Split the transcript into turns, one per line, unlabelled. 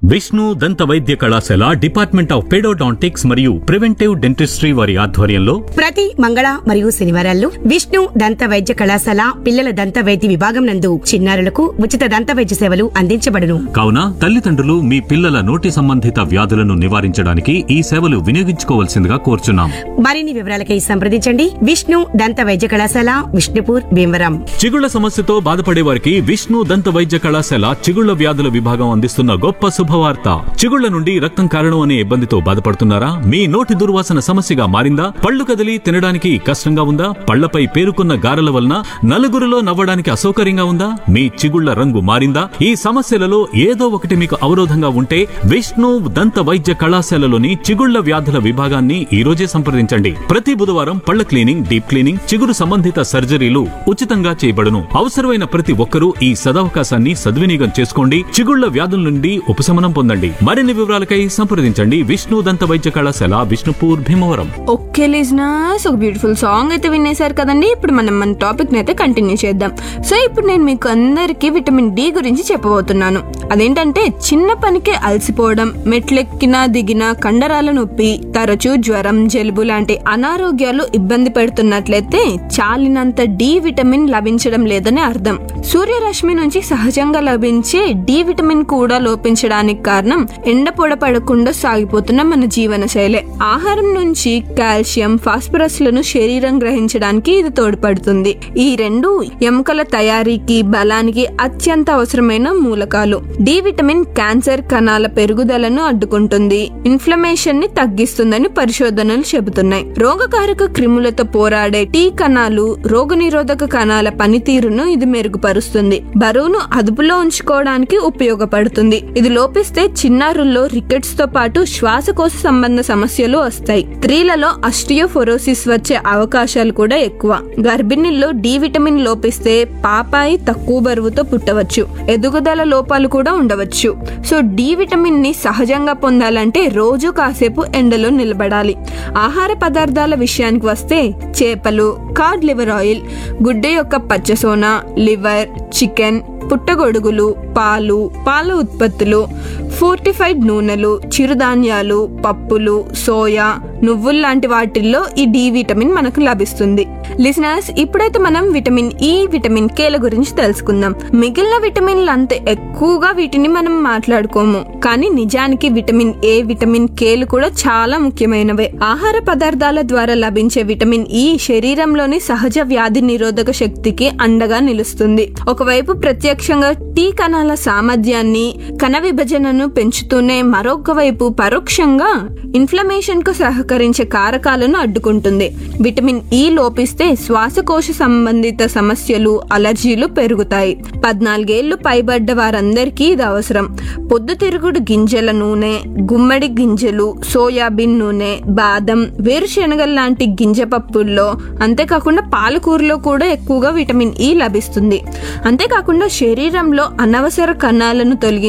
విష్ణు దంత వైద్య కళాశాల డిపార్ట్మెంట్ ఆఫ్ పెడోడాంటిక్స్ మరియు ప్రివెంటివ్ డెంటిస్ట్రీ వారి ఆధ్వర్యంలో
ప్రతి మంగళ మరియు శనివారాల్లో విష్ణు దంత వైద్య కళాశాల పిల్లల దంత వైద్య విభాగం నందు చిన్నారులకు ఉచిత దంత వైద్య సేవలు అందించబడును
కావున తల్లిదండ్రులు మీ పిల్లల నోటి సంబంధిత వ్యాధులను నివారించడానికి ఈ సేవలు వినియోగించుకోవాల్సిందిగా కోరుచున్నాం
మరిన్ని వివరాలకై సంప్రదించండి విష్ణు దంత వైద్య కళాశాల విష్ణుపూర్ భీమవరం
చిగుళ్ల సమస్యతో బాధపడే వారికి విష్ణు దంత వైద్య కళాశాల చిగుళ్ల వ్యాధుల విభాగం అందిస్తున్న గొప్ప శుభవార్త చిగుళ్ల నుండి రక్తం కారణం అనే ఇబ్బందితో బాధపడుతున్నారా మీ నోటి దుర్వాసన సమస్యగా మారిందా పళ్ళు కదిలి తినడానికి కష్టంగా ఉందా పళ్లపై పేరుకున్న గారెల వలన నలుగురిలో నవ్వడానికి అసౌకర్యంగా ఉందా మీ చిగుళ్ల రంగు మారిందా ఈ సమస్యలలో ఏదో ఒకటి మీకు అవరోధంగా ఉంటే విష్ణు దంత వైద్య కళాశాలలోని చిగుళ్ల వ్యాధుల విభాగాన్ని ఈ రోజే సంప్రదించండి ప్రతి బుధవారం పళ్ల క్లీనింగ్ డీప్ క్లీనింగ్ చిగురు సంబంధిత సర్జరీలు ఉచితంగా చేయబడును అవసరమైన ప్రతి ఒక్కరూ ఈ సదవకాశాన్ని సద్వినియోగం చేసుకోండి చిగుళ్ల వ్యాధుల నుండి ఉపశమనం పొందండి మరిన్ని వివరాలకై సంప్రదించండి విష్ణు దంత వైద్య కళాశాల విష్ణుపూర్ భీమవరం
ఓకే లిజనర్స్ ఒక బ్యూటిఫుల్ సాంగ్ అయితే వినేశారు కదండి ఇప్పుడు మనం మన టాపిక్ అయితే కంటిన్యూ చేద్దాం సో ఇప్పుడు నేను మీకు అందరికీ విటమిన్ డి గురించి చెప్పబోతున్నాను అదేంటంటే చిన్న పనికే అలసిపోవడం మెట్లెక్కినా దిగినా కండరాల నొప్పి తరచూ జ్వరం జలుబు లాంటి అనారోగ్యాలు ఇబ్బంది పెడుతున్నట్లయితే చాలినంత డి విటమిన్ లభించడం లేదని అర్థం సూర్యరశ్మి నుంచి సహజంగా లభించే డి విటమిన్ కూడా లోపించడానికి కారణం ఎండ పొడపడకుండా సాగిపోతున్న మన జీవన శైలే ఆహారం నుంచి కాల్షియం ఫాస్ఫరస్ లను శరీరం గ్రహించడానికి ఇది తోడ్పడుతుంది ఈ రెండు ఎముకల తయారీకి బలానికి అత్యంత అవసరమైన మూలకాలు డి విటమిన్ క్యాన్సర్ కణాల పెరుగుదలను అడ్డుకుంటుంది ఇన్ఫ్లమేషన్ ని తగ్గిస్తుందని పరిశోధనలు చెబుతున్నాయి రోగకారక క్రిములతో పోరాడే టీ కణాలు రోగనిరోధక కణాల పనితీరును ఇది మెరుగుపరుస్తుంది బరువును అదుపులో ఉంచుకోవడానికి ఉపయోగపడుతుంది ఇది లోపిస్తే చిన్నారుల్లో రికెట్స్ తో పాటు శ్వాసకోశ సంబంధ సమస్యలు వస్తాయి స్త్రీలలో అస్టియోఫొరోసిస్ వచ్చే అవకాశాలు కూడా ఎక్కువ గర్భిణీల్లో డి విటమిన్ లోపిస్తే పాపాయి తక్కువ బరువుతో పుట్టవచ్చు ఎదుగుదల లోపాలు కూడా ఉండవచ్చు సో డి విటమిన్ ని సహజంగా పొందాలంటే రోజు కాసేపు ఎండలో నిలబడాలి ఆహార పదార్థాల విషయానికి వస్తే చేపలు కార్డ్ లివర్ ఆయిల్ గుడ్డ యొక్క పచ్చసోన లివర్ చికెన్ పుట్టగొడుగులు పాలు పాల ఉత్పత్తులు ఫోర్టిఫైడ్ నూనెలు చిరుధాన్యాలు పప్పులు సోయా నువ్వులు లాంటి వాటిల్లో ఈ డి విటమిన్ మనకు లభిస్తుంది లిసనర్స్ ఇప్పుడైతే మనం విటమిన్ ఈ విటమిన్ కేల గురించి తెలుసుకుందాం మిగిలిన విటమిన్లు అంత ఎక్కువగా వీటిని మనం మాట్లాడుకోము కానీ నిజానికి విటమిన్ ఏ విటమిన్ కేలు కూడా చాలా ముఖ్యమైనవే ఆహార పదార్థాల ద్వారా లభించే విటమిన్ ఈ శరీరంలోని సహజ వ్యాధి నిరోధక శక్తికి అండగా నిలుస్తుంది ఒకవైపు ప్రత్యక్షంగా టీ కణాల సామర్థ్యాన్ని కణ విభజనను పెంచుతూనే మరొక వైపు పరోక్షంగా ఇన్ఫ్లమేషన్ కు సహకరించే కారకాలను అడ్డుకుంటుంది విటమిన్ ఈ లోపిస్తే శ్వాసకోశ సంబంధిత సమస్యలు అలర్జీలు పెరుగుతాయి పద్నాలుగేళ్లు పైబడ్డ వారందరికీ ఇది అవసరం పొద్దుతిరుగుడు గింజల నూనె గుమ్మడి గింజలు సోయాబీన్ నూనె బాదం వేరుశెనగల లాంటి గింజ పప్పుల్లో అంతేకాకుండా పాలకూరలో కూడా ఎక్కువగా విటమిన్ ఈ లభిస్తుంది అంతేకాకుండా శరీరంలో అనవసర కణాలను తొలగి